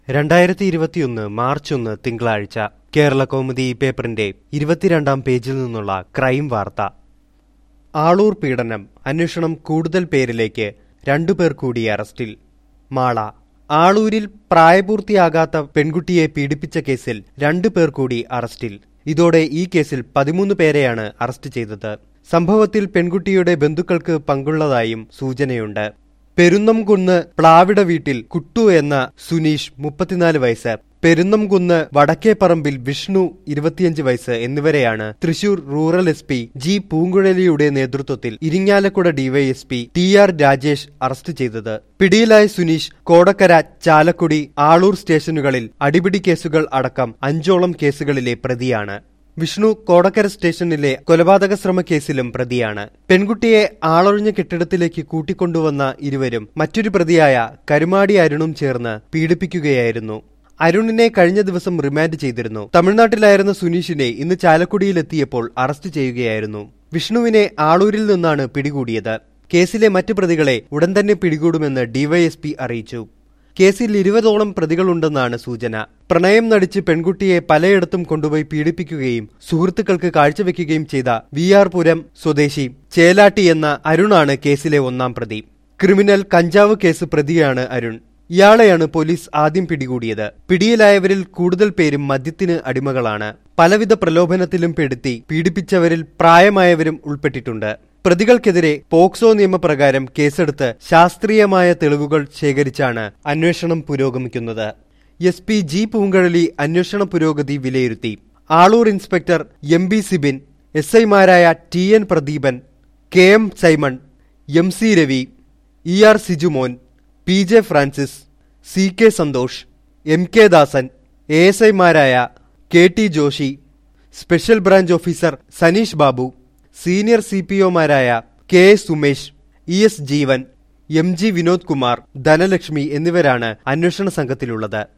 രണ്ടായിരത്തി ഇരുപത്തിയൊന്ന് മാർച്ച് ഒന്ന് തിങ്കളാഴ്ച കേരള കൗമുദി ഈ പേപ്പറിന്റെ ഇരുപത്തിരണ്ടാം പേജിൽ നിന്നുള്ള ക്രൈം വാർത്ത ആളൂർ പീഡനം അന്വേഷണം കൂടുതൽ പേരിലേക്ക് രണ്ടുപേർ കൂടി അറസ്റ്റിൽ മാള ആളൂരിൽ പ്രായപൂർത്തിയാകാത്ത പെൺകുട്ടിയെ പീഡിപ്പിച്ച കേസിൽ രണ്ടുപേർ കൂടി അറസ്റ്റിൽ ഇതോടെ ഈ കേസിൽ പതിമൂന്ന് പേരെയാണ് അറസ്റ്റ് ചെയ്തത് സംഭവത്തിൽ പെൺകുട്ടിയുടെ ബന്ധുക്കൾക്ക് പങ്കുള്ളതായും സൂചനയുണ്ട് പെരുന്നംകുന്ന് പ്ലാവിട വീട്ടിൽ കുട്ടു എന്ന സുനീഷ് മുപ്പത്തിനാല് വയസ്സ് പെരുന്നംകുന്ന് വടക്കേപ്പറമ്പിൽ വിഷ്ണു ഇരുപത്തിയഞ്ച് വയസ്സ് എന്നിവരെയാണ് Thrissur rural S P G പൂങ്കുഴലിയുടെ നേതൃത്വത്തിൽ Irinjalakuda DYSP T R Rajesh arrest ചെയ്തത് പിടിയിലായ സുനീഷ് കോടക്കര ചാലക്കുടി ആളൂർ സ്റ്റേഷനുകളിൽ അടിപിടി കേസുകൾ അടക്കം അഞ്ചോളം കേസുകളിലെ പ്രതിയാണ് വിഷ്ണു കോടക്കര സ്റ്റേഷനിലെ കൊലപാതക ശ്രമ കേസിലും പ്രതിയാണ് പെൺകുട്ടിയെ ആളൊഴിഞ്ഞ കെട്ടിടത്തിലേക്ക് കൂട്ടിക്കൊണ്ടുവന്ന ഇരുവരും മറ്റൊരു പ്രതിയായ കരുമാടി അരുണും ചേർന്ന് പീഡിപ്പിക്കുകയായിരുന്നു അരുണിനെ കഴിഞ്ഞ ദിവസം റിമാൻഡ് ചെയ്തിരുന്നു തമിഴ്നാട്ടിലായിരുന്ന സുനീഷിനെ ഇന്ന് ചാലക്കുടിയിലെത്തിയപ്പോൾ അറസ്റ്റ് ചെയ്യുകയായിരുന്നു വിഷ്ണുവിനെ ആളൂരിൽ നിന്നാണ് പിടികൂടിയത് കേസിലെ മറ്റു പ്രതികളെ ഉടൻ തന്നെ പിടികൂടുമെന്ന് ഡിവൈഎസ്പി അറിയിച്ചു കേസിൽ ഇരുപതോളം പ്രതികളുണ്ടെന്നാണ് സൂചന പ്രണയം നടിച്ച് പെൺകുട്ടിയെ പലയിടത്തും കൊണ്ടുപോയി പീഡിപ്പിക്കുകയും സുഹൃത്തുക്കൾക്ക് കാഴ്ചവെക്കുകയും ചെയ്ത വി ആർ പുരം സ്വദേശി ചേലാട്ടി എന്ന അരുണാണ് കേസിലെ ഒന്നാം പ്രതി ക്രിമിനൽ കഞ്ചാവ് കേസ് പ്രതിയാണ് അരുൺ ഇയാളെയാണ് പോലീസ് ആദ്യം പിടികൂടിയത് പിടിയിലായവരിൽ കൂടുതൽ പേരും മദ്യത്തിന് അടിമകളാണ് പലവിധ പ്രലോഭനത്തിലും പെടുത്തി പീഡിപ്പിച്ചവരിൽ പ്രായമായവരും ഉൾപ്പെട്ടിട്ടുണ്ട് പ്രതികൾക്കെതിരെ പോക്സോ നിയമപ്രകാരം കേസെടുത്ത് ശാസ്ത്രീയമായ തെളിവുകൾ ശേഖരിച്ചാണ് അന്വേഷണം പുരോഗമിക്കുന്നത് എസ് പി ജി പൂങ്കഴലി അന്വേഷണ പുരോഗതി വിലയിരുത്തി Aloor inspector M B Sibin S ഐമാരായ T N Pradeepan K M Simon M C Ravi E R Sijumon P J Francis C K Santhosh M K Dasan A S ഐമാരായ K T Joshy special branch officer Saneesh Babu senior C P ഒമാരായ K S Sumesh E S Jeevan M G Vinod Kumar Dhanalakshmi എന്നിവരാണ് അന്വേഷണ സംഘത്തിലുള്ളത്